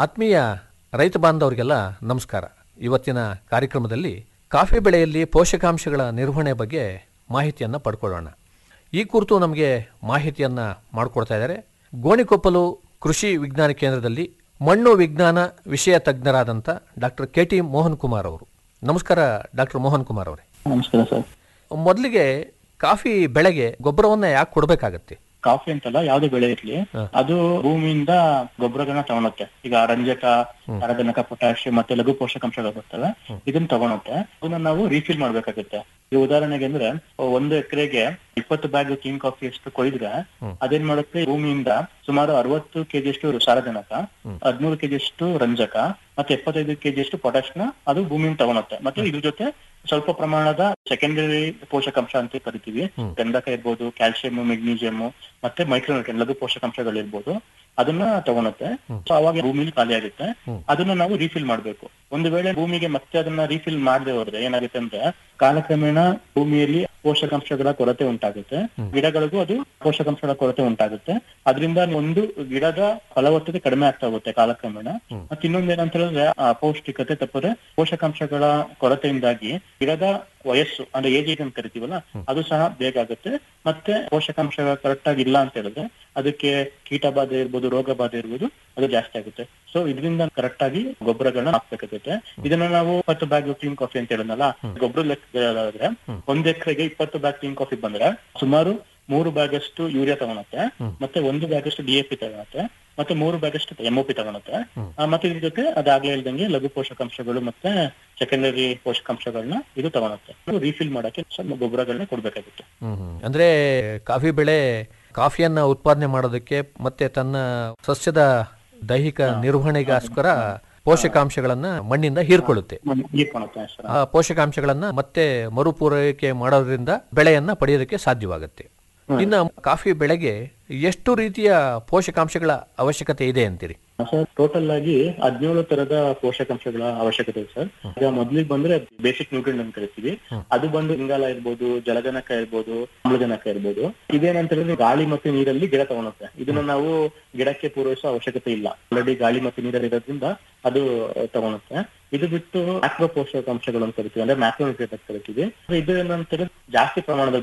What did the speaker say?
ಆತ್ಮೀಯ ರೈತ ಬಾಂಧವರಿಗೆಲ್ಲ ನಮಸ್ಕಾರ ಇವತ್ತಿನ ಕಾರ್ಯಕ್ರಮದಲ್ಲಿ ಕಾಫಿ ಬೆಳೆಯಲ್ಲಿ ಪೋಷಕಾಂಶಗಳ ನಿರ್ವಹಣೆ ಬಗ್ಗೆ ಮಾಹಿತಿಯನ್ನು ಪಡ್ಕೊಳ್ಳೋಣ ಈ ಕುರಿತು ನಮಗೆ ಮಾಹಿತಿಯನ್ನು ಮಾಡಿಕೊಡ್ತಾ ಇದ್ದಾರೆ ಗೋಣಿಕೊಪ್ಪಲು ಕೃಷಿ ವಿಜ್ಞಾನ ಕೇಂದ್ರದಲ್ಲಿ ಮಣ್ಣು ವಿಜ್ಞಾನ ವಿಷಯ ತಜ್ಞರಾದಂಥ doctor K T Mohan Kumar ಅವರು ನಮಸ್ಕಾರ ಡಾಕ್ಟರ್ ಮೋಹನ್ ಕುಮಾರ್ ಅವರೇ ನಮಸ್ಕಾರ ಸರ್ ಮೊದಲಿಗೆ ಕಾಫಿ ಬೆಳೆಗೆ ಗೊಬ್ಬರವನ್ನು ಯಾಕೆ ಕೊಡಬೇಕಾಗತ್ತೆ ಕಾಫಿ ಅಂತಲ್ಲ ಯಾವ್ದೇ ಬೆಳೆ ಇರ್ಲಿ ಅದು ಭೂಮಿಯಿಂದ ಗೊಬ್ಬರಗಳನ್ನ ತಗೊಳುತ್ತೆ ಈಗ ರಂಜಕ ಸಾರಜನಕ ಪೊಟ್ಯಾಷಿಯಂ ಮತ್ತೆ ಲಘು ಪೋಷಕಾಂಶಗಳು ಬರ್ತವೆ ಇದನ್ನ ತಗೊಳುತ್ತೆ ಅದನ್ನ ನಾವು ರೀಫಿಲ್ ಮಾಡ್ಬೇಕಾಗುತ್ತೆ ಈಗ ಉದಾಹರಣೆಗೆ ಅಂದ್ರೆ ಒಂದು ಎಕರೆಗೆ ಇಪ್ಪತ್ತು ಬ್ಯಾಗ್ ಕಿಂಗ್ ಕಾಫಿ ಅಷ್ಟು ಕೊಯ್ದ್ರೆ ಅದೇನ್ ಮಾಡುತ್ತೆ ಭೂಮಿಯಿಂದ ಸುಮಾರು ಅರವತ್ತು ಕೆಜಿ ಅಷ್ಟು ಸಾರಜನಕ ಹದಿಮೂರು ಕೆಜಿ ಅಷ್ಟು ರಂಜಕ ಮತ್ತೆ ಎಪ್ಪತ್ತೈದು ಕೆಜಿ ಅಷ್ಟು ಪೊಟ್ಯಾಶ್ನ ಅದು ಭೂಮಿಯಿಂದ ತಗೊಳುತ್ತೆ ಮತ್ತೆ ಇದ್ರ ಜೊತೆ ಸ್ವಲ್ಪ ಪ್ರಮಾಣದ ಸೆಕೆಂಡರಿ ಪೋಷಕಾಂಶ ಅಂತ ಕರಿತೀವಿ ಗಂಧಕ ಇರ್ಬೋದು ಕ್ಯಾಲ್ಸಿಯಂ ಮೆಗ್ನೀಸಿಯಂ ಮತ್ತೆ ಮೈಕ್ರೋನ್ಯೂಟ್ರಿಯನ್ ಲಘು ಪೋಷಕಾಂಶಗಳಿರ್ಬೋದು ಅದನ್ನ ತಗೊಳುತ್ತೆ ಸೊ ಅವಾಗ ಭೂಮಿಲಿ ಖಾಲಿ ಆಗುತ್ತೆ ಅದನ್ನ ನಾವು ರೀಫಿಲ್ ಮಾಡ್ಬೇಕು ಒಂದು ವೇಳೆ ಭೂಮಿಗೆ ಮತ್ತೆ ಅದನ್ನ ರೀಫಿಲ್ ಮಾಡದೆ ಹೋದ್ರೆ ಏನಾಗುತ್ತೆ ಅಂದ್ರೆ ಕಾಲಕ್ರಮೇಣ ಭೂಮಿಯಲ್ಲಿ ಪೋಷಕಾಂಶಗಳ ಕೊರತೆ ಉಂಟಾಗುತ್ತೆ ಗಿಡಗಳಿಗೂ ಅದು ಪೋಷಕಾಂಶಗಳ ಕೊರತೆ ಉಂಟಾಗುತ್ತೆ ಅದರಿಂದ ಒಂದು ಗಿಡದ ಫಲವತ್ತತೆ ಕಡಿಮೆ ಆಗ್ತಾ ಹೋಗುತ್ತೆ ಕಾಲಕ್ರಮೇಣ ಮತ್ತೆ ಇನ್ನೊಂದ್ ಏನಂತ ಹೇಳಿದ್ರೆ ಆ ಅಪೌಷ್ಟಿಕತೆ ತಪ್ಪದೆ ಪೋಷಕಾಂಶಗಳ ಕೊರತೆಯಿಂದಾಗಿ ಗಿಡದ ವಯಸ್ಸು ಅಂದ್ರೆ ಏಜ್ ಅಂತ ಕರಿತೀವಲ್ಲ ಅದು ಸಹ ಬೇಗ ಆಗುತ್ತೆ ಮತ್ತೆ ಪೋಷಕಾಂಶಗಳು ಕರೆಕ್ಟ್ ಆಗಿ ಇಲ್ಲ ಅಂತ ಹೇಳಿದ್ರೆ ಅದಕ್ಕೆ ಕೀಟ ಬಾಧೆ ಇರ್ಬೋದು ರೋಗ ಬಾಧೆ ಇರ್ಬೋದು ಅದು ಜಾಸ್ತಿ ಆಗುತ್ತೆ ಸೊ ಇದರಿಂದ ಕರೆಕ್ಟ್ ಆಗಿ ಗೊಬ್ಬರಗಳನ್ನ ಹಾಕ್ಬೇಕಾಗುತ್ತೆ ಇದನ್ನ ನಾವು ಇಪ್ಪತ್ತು ಬ್ಯಾಗ್ ಕ್ಲೀನ್ ಕಾಫಿ ಅಂತ ಹೇಳಿದ್ನಲ್ಲ ಗೊಬ್ಬರ ಲೆಕ್ಕದಾದ್ರೆ ಒಂದ್ ಎಕರೆಗೆ ಇಪ್ಪತ್ತು ಬ್ಯಾಗ್ ಕ್ಲೀನ್ ಕಾಫಿ ಬಂದ್ರೆ ಸುಮಾರು ಮೂರು ಬ್ಯಾಗ್ ಅಷ್ಟು ಯೂರಿಯಾ ತಗೊಳುತ್ತೆ ಮತ್ತೆ ಒಂದು ಬ್ಯಾಗ್ ಅಷ್ಟು ಡಿ ಎ ಪಿ ತಗೊಳುತ್ತೆ ಮತ್ತೆ ಮೂರು ಬ್ಯಾಗ್ ಅಷ್ಟು ಎಂ ಪಿ ತಗೊಳುತ್ತೆ ಆ, ಮತ್ತೆ ಇದ್ರ ಜೊತೆ ಅದಾಗ್ಲೇ ಹೇಳ್ದಂಗೆ ಲಘು ಪೋಷಕಾಂಶಗಳು ಮತ್ತೆ ಸೆಕೆಂಡರಿ ಪೋಷಕಾಂಶಗಳನ್ನ ಇದು ತಗೊಳುತ್ತೆ ರೀಫಿಲ್ ಮಾಡಕ್ಕೆ ಸ್ವಲ್ಪ ಗೊಬ್ಬರಗಳನ್ನ ಕೊಡ್ಬೇಕಾಗುತ್ತೆ ಅಂದ್ರೆ ಕಾಫಿ ಬೆಳೆ ಕಾಫಿಯನ್ನ ಉತ್ಪಾದನೆ ಮಾಡೋದಕ್ಕೆ ಮತ್ತೆ ತನ್ನ ಸಸ್ಯದ ದೈಹಿಕ ನಿರ್ವಹಣೆಗೋಸ್ಕರ ಪೋಷಕಾಂಶಗಳನ್ನ ಮಣ್ಣಿಂದ ಹೀರ್ಕೊಳ್ಳುತ್ತೆ ಹೀರ್ಕೊಳುತ್ತೆ ಸರ್ ಆ ಪೋಷಕಾಂಶಗಳನ್ನ ಮತ್ತೆ ಮರುಪೂರೈಕೆ ಮಾಡೋದ್ರಿಂದ ಬೆಳೆಯನ್ನ ಪಡೆಯೋದಕ್ಕೆ ಸಾಧ್ಯವಾಗುತ್ತೆ ಇನ್ನು ಕಾಫಿ ಬೆಳೆಗೆ ಎಷ್ಟು ರೀತಿಯ ಪೋಷಕಾಂಶಗಳ ಅವಶ್ಯಕತೆ ಇದೆ ಅಂತೀರಿ ಸರ್ ಟೋಟಲ್ ಆಗಿ ಹದಿನೇಳು ತರದ ಪೋಷಕಾಂಶಗಳ ಅವಶ್ಯಕತೆ ಇದೆ ಸರ್ ಈಗ ಮೊದ್ಲಿಗೆ ಬಂದ್ರೆ ಬೇಸಿಕ್ ನ್ಯೂಟ್ರಿಯನ್ ಅಂತ ಕರಿತೀವಿ ಅದು ಬಂದು ಇಂಗಾಲ ಇರ್ಬೋದು ಜಲಜನಕ ಇರ್ಬೋದು ಆಮ್ಲಜನಕ ಇರ್ಬೋದು ಇದೇನಂತ ಹೇಳಿದ್ರೆ ಗಾಳಿ ಮತ್ತೆ ನೀರಲ್ಲಿ ಗಿಡ ತಗೊಳುತ್ತೆ ಇದನ್ನ ನಾವು ಗಿಡಕ್ಕೆ ಪೂರೈಸೋ ಅವಶ್ಯಕತೆ ಇಲ್ಲ ಆಲ್ರೆಡಿ ಗಾಳಿ ಮತ್ತೆ ನೀರಲ್ಲಿ ಇರೋದ್ರಿಂದ ಅದು ತಗೊಳುತ್ತೆ ಇದು ಬಿಟ್ಟು ಮ್ಯಾಕ್ರೋ ಪೋಷಕಾಂಶಗಳು ಅಂತ ಕರಿತೀವಿ ಅಂದ್ರೆ ಮ್ಯಾಕ್ರೋ ಅಂತ ಕರಿತೀವಿ ಇದು ಏನಂತ ಹೇಳಿದ್ರೆ ಜಾಸ್ತಿ ಪ್ರಮಾಣದ